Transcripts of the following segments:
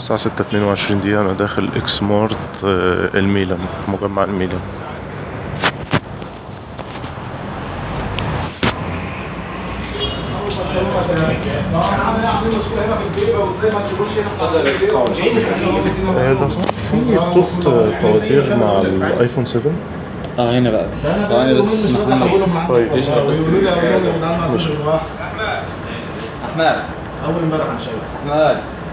الساعة ستة اتنين وعشرين دقيقة أنا داخل إكس مارت آه، الميلان مجمع الميلان آه، لو سمحت في خطوط آه، فواتير مع الآيفون 7 اه هنا بقى ثواني بس محمد طيب يشرب بس احمد اول امبارح عن شيء احمد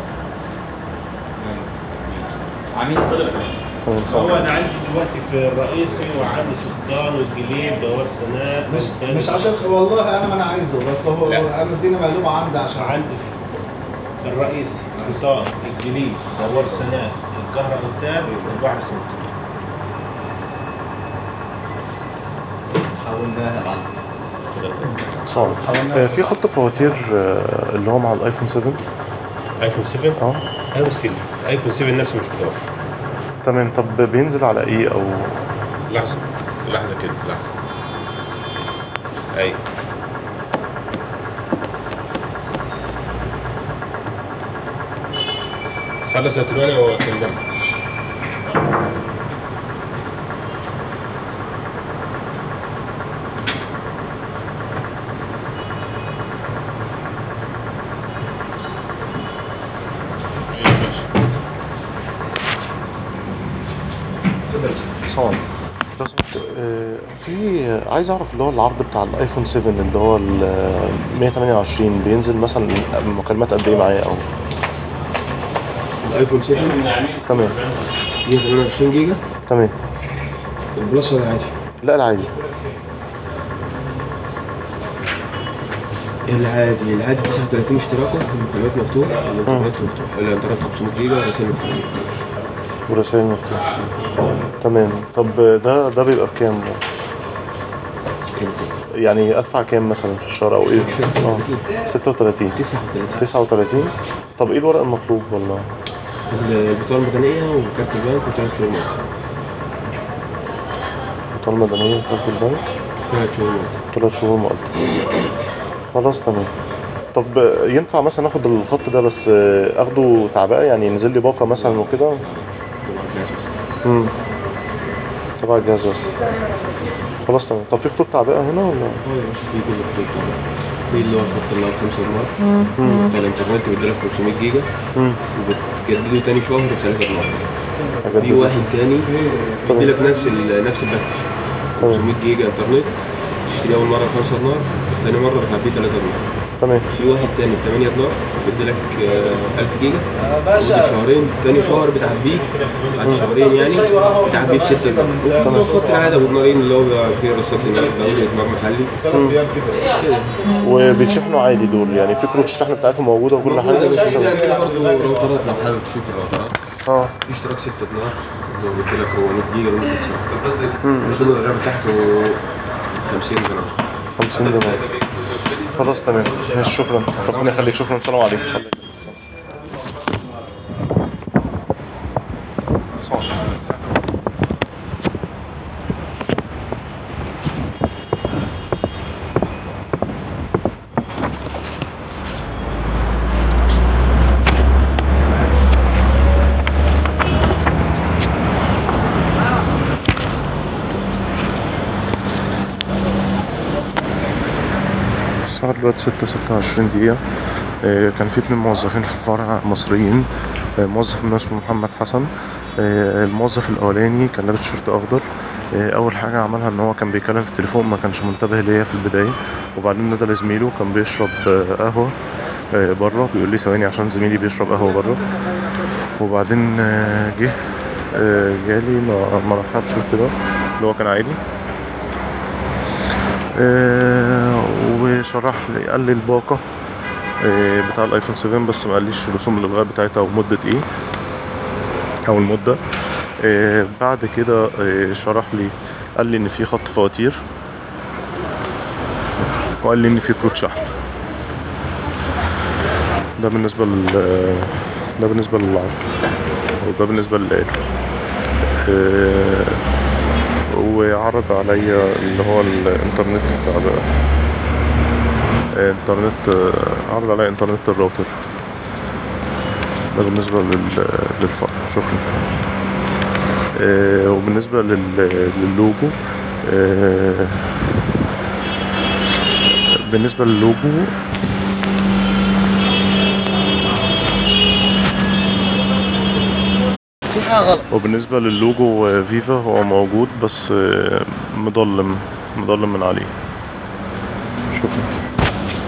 عميد هو انا عندي دلوقتي في الرئيسي وعندي سلطان والجليد دوار سنات مش مش عشان والله انا ما انا عايزه بس هو لا. انا الدنيا مقلوبه عندي عشان عندي في الرئيسي سلطان الجليد دوار سنات الكهرباء قدام البحر سنتين حولناها بعد صعب آه، في خط فواتير آه، اللي هو مع الآيفون 7 ايفون 7 اه ايفون 7 ايفون 7 نفسه مش متوفر تمام طب بينزل على ايه او لحظه لحظه كده لحظه ايوه خلص يا تلواني واكلمك أيوة ماشي. صعب لو سمحت آه، في عايز اعرف اللي هو العرض بتاع الايفون 7 اللي هو ال 128 بينزل مثلا مكالمات قد ايه معايا او الايفون 7 تمام 128 جيجا تمام البلس ولا عادي؟ لا العادي العادي العادي 39 اشتراكه المكالمات مفتوح الانترنت مفتوح الانترنت 500 جيجا رسائل مفتوحة ورسائل مفتوحة تمام طب ده ده بيبقى بكام كام كام؟ يعني ادفع كام مثلا في الشهر او ايه اه 36 39 39 طب ايه الورق المطلوب ولا البطاقة المدنية وكارت البنك وثلاث شهور مقدم بطاقة مدنية كارت البنك ثلاث شهور مقدم ثلاث شهور مقدم خلاص تمام طب ينفع مثلا اخد الخط ده بس اخده تعبئة يعني ينزل لي باقة مثلا وكده امم تبع الجهاز بس خلاص تمام طب في خطوط تعبئة هنا ولا اه يا باشا في كل خطوط طبعا في اللي هو الخط اللي هو 5 دولار بتاع الانترنت بيديلك 500 جيجا امم وبتجدده تاني شهر ب 3 دولار حاجات في دي. واحد تاني بيديلك نفس ال نفس الباكج تمام 500 جيجا انترنت تشتريه اول مره ب 5 دولار تاني مره بتعبيه 3 دولار تمام في واحد تاني ب 8 دولار بيديلك آه، 1000 جيجا باشا لمدة شهرين تاني شهر بتعبيه بعد شهرين يعني بتعبيه ب 6 دولار وفي الخط العادي ابو دينارين اللي هو بيبقى فيه رصاص هناك ده ادمار محلي كده وبيتشحنوا عادي دول يعني في كروت الشحن بتاعتهم موجودة وكل موجودة حاجة بس في عندنا برضه راوترات لو حابب تشوف الراوترات اه في اشتراك 6 دولار اللي هو بيديلك 400 جيجا لمدة سنة الرسوم الغير بتاعته 50 دولار 50 دولار خلاص تمام ماشي شكرا ربنا يخليك شكرا السلام عليكم الساعة دلوقتي ستة ستة وعشرين دقيقة آه، كان في اتنين موظفين في الفرع مصريين آه، موظف منهم اسمه محمد حسن آه، الموظف الأولاني كان لابس شورت أخضر آه، أول حاجة عملها إن هو كان بيتكلم في التليفون ما كانش منتبه ليا في البداية وبعدين نادى لزميله كان بيشرب آه، قهوة آه، بره بيقول لي ثواني عشان زميلي بيشرب قهوة بره وبعدين آه، جه آه، جالي ما ما رحبش وكده اللي هو كان عادي آه، وشرح لي قال لي الباقة آه، بتاع الايفون 7 بس ما قاليش رسوم الالغاء بتاعتها ومدة ايه او المدة آه، بعد كده آه، شرح لي قال لي ان في خط فواتير وقال لي ان في كروت شحن ده بالنسبة لل ده بالنسبة للعرض وده بالنسبة للآلة آه، وعرض عليا اللي هو الانترنت بتاع ده انترنت عرض عليا انترنت الراوتر ده بالنسبة لل- للفرع شكرا آه، وبالنسبة لل- للوجو آه، بالنسبة للوجو في حاجه غلط وبالنسبة للوجو آه، فيفا هو موجود بس آه، مضلم مضلم من عليه